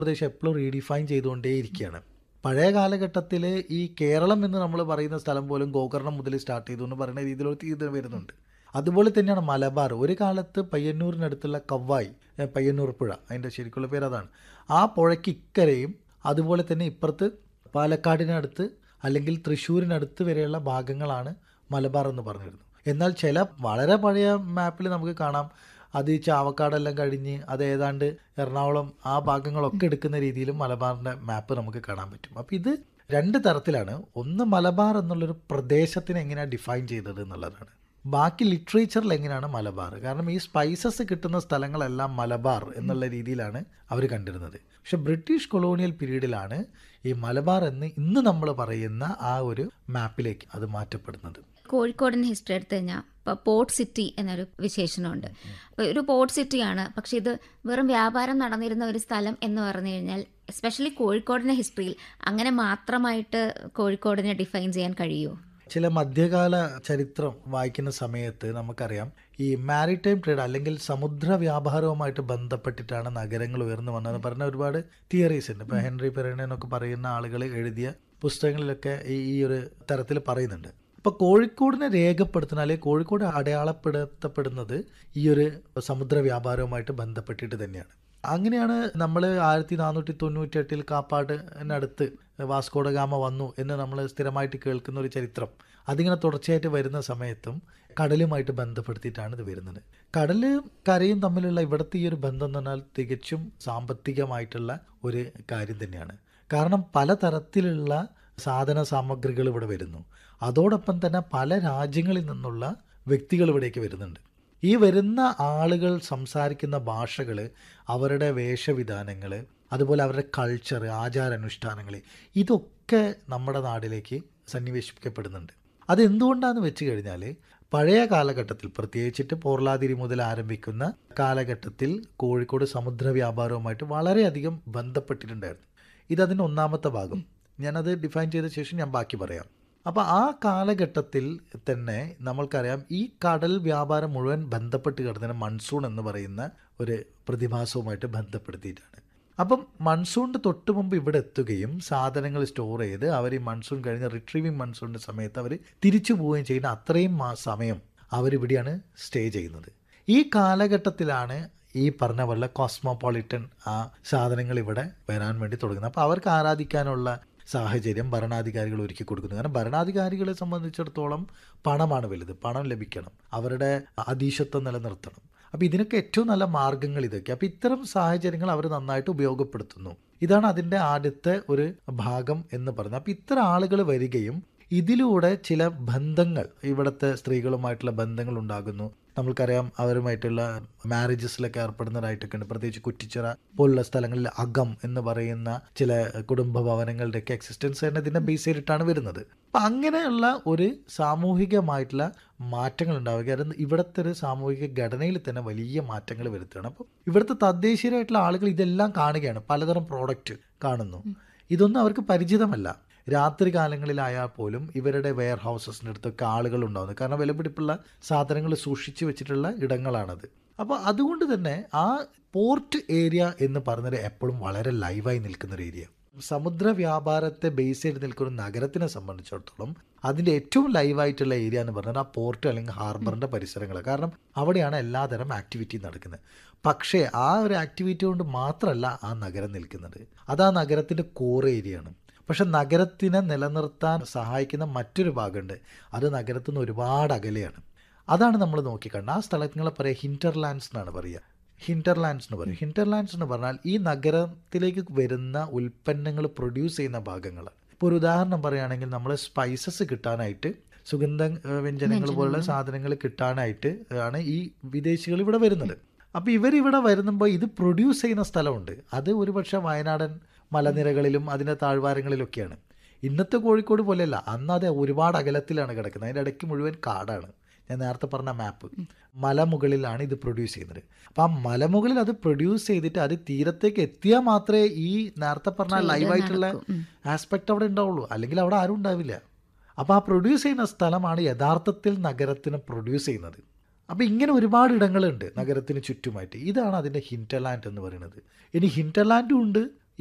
പ്രദേശം എപ്പോഴും റീഡിഫൈൻ ചെയ്തുകൊണ്ടേയിരിക്കുകയാണ് പഴയ കാലഘട്ടത്തിൽ ഈ കേരളം എന്ന് നമ്മൾ പറയുന്ന സ്ഥലം പോലും ഗോകർണം മുതൽ സ്റ്റാർട്ട് ചെയ്തു എന്ന് പറയുന്ന രീതിയിലൊരു ഇത് വരുന്നുണ്ട് അതുപോലെ തന്നെയാണ് മലബാർ ഒരു കാലത്ത് പയ്യന്നൂരിനടുത്തുള്ള കവ്വായി ഏ, പയ്യന്നൂർ പുഴ അതിൻ്റെ ശരിക്കുള്ള പേര് അതാണ് ആ പുഴയ്ക്ക് ഇക്കരയും അതുപോലെ തന്നെ ഇപ്പുറത്ത് പാലക്കാടിനടുത്ത് അല്ലെങ്കിൽ തൃശ്ശൂരിനടുത്ത് വരെയുള്ള ഭാഗങ്ങളാണ് മലബാർ എന്ന് പറഞ്ഞിരുന്നു എന്നാൽ ചില വളരെ പഴയ മാപ്പിൽ നമുക്ക് കാണാം അത് ഈ ചാവക്കാടെല്ലാം കഴിഞ്ഞ് അത് ഏതാണ്ട് എറണാകുളം ആ ഭാഗങ്ങളൊക്കെ എടുക്കുന്ന രീതിയിലും മലബാറിൻ്റെ മാപ്പ് നമുക്ക് കാണാൻ പറ്റും അപ്പോൾ ഇത് രണ്ട് തരത്തിലാണ് ഒന്ന് മലബാർ എന്നുള്ളൊരു പ്രദേശത്തിനെ എങ്ങനെയാണ് ഡിഫൈൻ ചെയ്തത് എന്നുള്ളതാണ് ബാക്കി ലിറ്ററേച്ചറിൽ എങ്ങനെയാണ് മലബാർ കാരണം ഈ സ്പൈസസ് കിട്ടുന്ന സ്ഥലങ്ങളെല്ലാം മലബാർ എന്നുള്ള രീതിയിലാണ് അവർ കണ്ടിരുന്നത് പക്ഷെ ബ്രിട്ടീഷ് കൊളോണിയൽ പീരീഡിലാണ് ഈ മലബാർ എന്ന് ഇന്ന് നമ്മൾ പറയുന്ന ആ ഒരു മാപ്പിലേക്ക് അത് മാറ്റപ്പെടുന്നത് കോഴിക്കോടിന് ഹിസ്റ്ററി എടുത്തു കഴിഞ്ഞാൽ ഇപ്പോൾ പോർട്ട് സിറ്റി എന്നൊരു വിശേഷണമുണ്ട് അപ്പോൾ ഒരു പോർട്ട് സിറ്റിയാണ് പക്ഷെ ഇത് വെറും വ്യാപാരം നടന്നിരുന്ന ഒരു സ്ഥലം എന്ന് പറഞ്ഞു കഴിഞ്ഞാൽ എസ്പെഷ്യലി കോഴിക്കോടിൻ്റെ ഹിസ്റ്ററിയിൽ അങ്ങനെ മാത്രമായിട്ട് കോഴിക്കോടിനെ ഡിഫൈൻ ചെയ്യാൻ കഴിയുമോ ചില മധ്യകാല ചരിത്രം വായിക്കുന്ന സമയത്ത് നമുക്കറിയാം ഈ മാരിടൈം ട്രേഡ് അല്ലെങ്കിൽ സമുദ്ര വ്യാപാരവുമായിട്ട് ബന്ധപ്പെട്ടിട്ടാണ് നഗരങ്ങൾ ഉയർന്നു വന്നതെന്ന് പറഞ്ഞ ഒരുപാട് തിയറീസ് ഉണ്ട് ഇപ്പോൾ ഹെൻറി പെറേന എന്നൊക്കെ പറയുന്ന ആളുകൾ എഴുതിയ പുസ്തകങ്ങളിലൊക്കെ ഈ ഈ ഒരു തരത്തിൽ പറയുന്നുണ്ട് അപ്പോൾ കോഴിക്കോടിനെ രേഖപ്പെടുത്തുന്ന അല്ലെങ്കിൽ കോഴിക്കോട് അടയാളപ്പെടുത്തപ്പെടുന്നത് ഈ ഒരു സമുദ്ര വ്യാപാരവുമായിട്ട് ബന്ധപ്പെട്ടിട്ട് തന്നെയാണ് അങ്ങനെയാണ് നമ്മൾ ആയിരത്തി നാനൂറ്റി തൊണ്ണൂറ്റി എട്ടിൽ കാപ്പാടിനടുത്ത് വാസ്കോഡ ഗാമ വന്നു എന്ന് നമ്മൾ സ്ഥിരമായിട്ട് കേൾക്കുന്ന ഒരു ചരിത്രം അതിങ്ങനെ തുടർച്ചയായിട്ട് വരുന്ന സമയത്തും കടലുമായിട്ട് ബന്ധപ്പെടുത്തിയിട്ടാണ് ഇത് വരുന്നത് കടലും കരയും തമ്മിലുള്ള ഇവിടുത്തെ ഈ ഒരു ബന്ധം എന്ന് പറഞ്ഞാൽ തികച്ചും സാമ്പത്തികമായിട്ടുള്ള ഒരു കാര്യം തന്നെയാണ് കാരണം പലതരത്തിലുള്ള സാധന സാമഗ്രികൾ ഇവിടെ വരുന്നു അതോടൊപ്പം തന്നെ പല രാജ്യങ്ങളിൽ നിന്നുള്ള വ്യക്തികൾ ഇവിടേക്ക് വരുന്നുണ്ട് ഈ വരുന്ന ആളുകൾ സംസാരിക്കുന്ന ഭാഷകൾ അവരുടെ വേഷവിധാനങ്ങൾ അതുപോലെ അവരുടെ കൾച്ചർ ആചാരാനുഷ്ഠാനങ്ങൾ ഇതൊക്കെ നമ്മുടെ നാട്ടിലേക്ക് സന്നിവേശിക്കപ്പെടുന്നുണ്ട് അതെന്തുകൊണ്ടാണെന്ന് വെച്ച് കഴിഞ്ഞാൽ പഴയ കാലഘട്ടത്തിൽ പ്രത്യേകിച്ചിട്ട് പോർലാതിരി മുതൽ ആരംഭിക്കുന്ന കാലഘട്ടത്തിൽ കോഴിക്കോട് സമുദ്ര വ്യാപാരവുമായിട്ട് വളരെയധികം ബന്ധപ്പെട്ടിട്ടുണ്ടായിരുന്നു ഇതതിൻ്റെ ഒന്നാമത്തെ ഭാഗം ഞാനത് ഡിഫൈൻ ചെയ്ത ശേഷം ഞാൻ ബാക്കി പറയാം അപ്പോൾ ആ കാലഘട്ടത്തിൽ തന്നെ നമ്മൾക്കറിയാം ഈ കടൽ വ്യാപാരം മുഴുവൻ ബന്ധപ്പെട്ട് കിടന്നതിന് മൺസൂൺ എന്ന് പറയുന്ന ഒരു പ്രതിഭാസവുമായിട്ട് ബന്ധപ്പെടുത്തിയിട്ടാണ് അപ്പം മൺസൂണിൻ്റെ തൊട്ട് മുമ്പ് ഇവിടെ എത്തുകയും സാധനങ്ങൾ സ്റ്റോർ ചെയ്ത് അവർ ഈ മൺസൂൺ കഴിഞ്ഞ് റിട്രീവിങ് മൺസൂണിൻ്റെ സമയത്ത് അവർ തിരിച്ചു പോവുകയും ചെയ്യുന്ന അത്രയും മാ- സമയം അവരിവിടെയാണ് സ്റ്റേ ചെയ്യുന്നത് ഈ കാലഘട്ടത്തിലാണ് ഈ പറഞ്ഞ പോലെ കോസ്മോപൊളിറ്റൻ ആ സാധനങ്ങൾ ഇവിടെ വരാൻ വേണ്ടി തുടങ്ങുന്നത് അപ്പോൾ അവർക്ക് ആരാധിക്കാനുള്ള സാഹചര്യം ഭരണാധികാരികൾ ഒരുക്കി കൊടുക്കുന്നു കാരണം ഭരണാധികാരികളെ സംബന്ധിച്ചിടത്തോളം പണമാണ് വലുത് പണം ലഭിക്കണം അവരുടെ അതീശത്വം നിലനിർത്തണം അപ്പോൾ ഇതിനൊക്കെ ഏറ്റവും നല്ല മാർഗങ്ങൾ ഇതൊക്കെ അപ്പോൾ ഇത്തരം സാഹചര്യങ്ങൾ അവർ നന്നായിട്ട് ഉപയോഗപ്പെടുത്തുന്നു ഇതാണ് അതിൻ്റെ ആദ്യത്തെ ഒരു ഭാഗം എന്ന് പറയുന്നത് അപ്പോൾ ഇത്തരം ആളുകൾ വരികയും ഇതിലൂടെ ചില ബന്ധങ്ങൾ ഇവിടുത്തെ സ്ത്രീകളുമായിട്ടുള്ള ബന്ധങ്ങൾ ഉണ്ടാകുന്നു നമ്മൾക്കറിയാം അവരുമായിട്ടുള്ള മാരേജസിലൊക്കെ ഏർപ്പെടുന്നതായിട്ടൊക്കെ ഉണ്ട് പ്രത്യേകിച്ച് കുറ്റിച്ചിറ പോലുള്ള സ്ഥലങ്ങളിൽ അകം എന്ന് പറയുന്ന ചില കുടുംബ ഭവനങ്ങളുടെയൊക്കെ എക്സിസ്റ്റൻസ് തന്നെ ഇതിനെ ബേസ് ചെയ്തിട്ടാണ് വരുന്നത് അപ്പം അങ്ങനെയുള്ള ഒരു സാമൂഹികമായിട്ടുള്ള മാറ്റങ്ങൾ ഉണ്ടാവുക അത് ഇവിടുത്തെ ഒരു സാമൂഹിക ഘടനയിൽ തന്നെ വലിയ മാറ്റങ്ങൾ വരുത്തുകയാണ് അപ്പം ഇവിടുത്തെ തദ്ദേശീയരായിട്ടുള്ള ആളുകൾ ഇതെല്ലാം കാണുകയാണ് പലതരം പ്രോഡക്റ്റ് കാണുന്നു ഇതൊന്നും അവർക്ക് പരിചിതമല്ല രാത്രി കാലങ്ങളിലായാൽ പോലും ഇവരുടെ വെയർ ഹൗസസിൻ്റെ അടുത്തൊക്കെ ആളുകൾ ഉണ്ടാകുന്നു കാരണം വിലപിടിപ്പുള്ള സാധനങ്ങൾ സൂക്ഷിച്ചു വെച്ചിട്ടുള്ള ഇടങ്ങളാണത് അപ്പോൾ അതുകൊണ്ട് തന്നെ ആ പോർട്ട് ഏരിയ എന്ന് പറയുന്നത് എപ്പോഴും വളരെ ലൈവായി നിൽക്കുന്ന ഒരു ഏരിയ സമുദ്ര വ്യാപാരത്തെ ബേസ് ചെയ്ത് നിൽക്കുന്ന നഗരത്തിനെ സംബന്ധിച്ചിടത്തോളം അതിൻ്റെ ഏറ്റവും ലൈവായിട്ടുള്ള ഏരിയ എന്ന് പറഞ്ഞാൽ ആ പോർട്ട് അല്ലെങ്കിൽ ഹാർബറിൻ്റെ പരിസരങ്ങൾ കാരണം അവിടെയാണ് എല്ലാതരം ആക്ടിവിറ്റി നടക്കുന്നത് പക്ഷേ ആ ഒരു ആക്ടിവിറ്റി കൊണ്ട് മാത്രമല്ല ആ നഗരം നിൽക്കുന്നത് അത് ആ നഗരത്തിൻ്റെ കോർ ഏരിയയാണ് പക്ഷെ നഗരത്തിനെ നിലനിർത്താൻ സഹായിക്കുന്ന മറ്റൊരു ഭാഗമുണ്ട് അത് നഗരത്തിൽ നിന്ന് ഒരുപാട് അകലെയാണ് അതാണ് നമ്മൾ നോക്കിക്കണ്ട ആ സ്ഥലങ്ങളെ പറയുക ഹിൻറ്റർലാൻഡ്സ് എന്നാണ് പറയുക ഹിൻറ്റർലാൻഡ്സ് എന്ന് പറയും ഹിൻറ്റർലാൻഡ്സ് എന്ന് പറഞ്ഞാൽ ഈ നഗരത്തിലേക്ക് വരുന്ന ഉൽപ്പന്നങ്ങൾ പ്രൊഡ്യൂസ് ചെയ്യുന്ന ഭാഗങ്ങളാണ് ഇപ്പോൾ ഒരു ഉദാഹരണം പറയുകയാണെങ്കിൽ നമ്മൾ സ്പൈസസ് കിട്ടാനായിട്ട് സുഗന്ധ ഏഹ്, വ്യഞ്ജനങ്ങൾ പോലുള്ള സാധനങ്ങൾ കിട്ടാനായിട്ട് ആണ് ഈ വിദേശികൾ ഇവിടെ വരുന്നത് അപ്പോൾ ഇവരിവിടെ വരുമ്പോൾ ഇത് പ്രൊഡ്യൂസ് ചെയ്യുന്ന സ്ഥലമുണ്ട് അത് ഒരുപക്ഷെ വയനാടൻ മലനിരകളിലും അതിൻ്റെ താഴ്വാരങ്ങളിലൊക്കെയാണ് ഇന്നത്തെ കോഴിക്കോട് പോലെയല്ല അന്ന് അത് ഒരുപാട് അകലത്തിലാണ് കിടക്കുന്നത് അതിൻ്റെ ഇടയ്ക്ക് മുഴുവൻ കാടാണ് ഞാൻ നേരത്തെ പറഞ്ഞ മാപ്പ് മലമുകളിലാണ് ഇത് പ്രൊഡ്യൂസ് ചെയ്യുന്നത് അപ്പോൾ ആ മലമുകളിൽ അത് പ്രൊഡ്യൂസ് ചെയ്തിട്ട് അത് തീരത്തേക്ക് എത്തിയാൽ മാത്രമേ ഈ നേരത്തെ പറഞ്ഞ ലൈവായിട്ടുള്ള ആസ്പെക്റ്റ് അവിടെ ഉണ്ടാവുള്ളൂ അല്ലെങ്കിൽ അവിടെ ആരും ഉണ്ടാവില്ല അപ്പോൾ ആ പ്രൊഡ്യൂസ് ചെയ്യുന്ന സ്ഥലമാണ് യഥാർത്ഥത്തിൽ നഗരത്തിന് പ്രൊഡ്യൂസ് ചെയ്യുന്നത് അപ്പോൾ ഇങ്ങനെ ഒരുപാട് ഇടങ്ങളുണ്ട് നഗരത്തിന് ചുറ്റുമായിട്ട് ഇതാണ് അതിൻ്റെ ഹിൻറ്റർലാൻഡ് എന്ന് പറയുന്നത് ഇനി ഹിൻറ്റർലാൻഡും ഉണ്ട്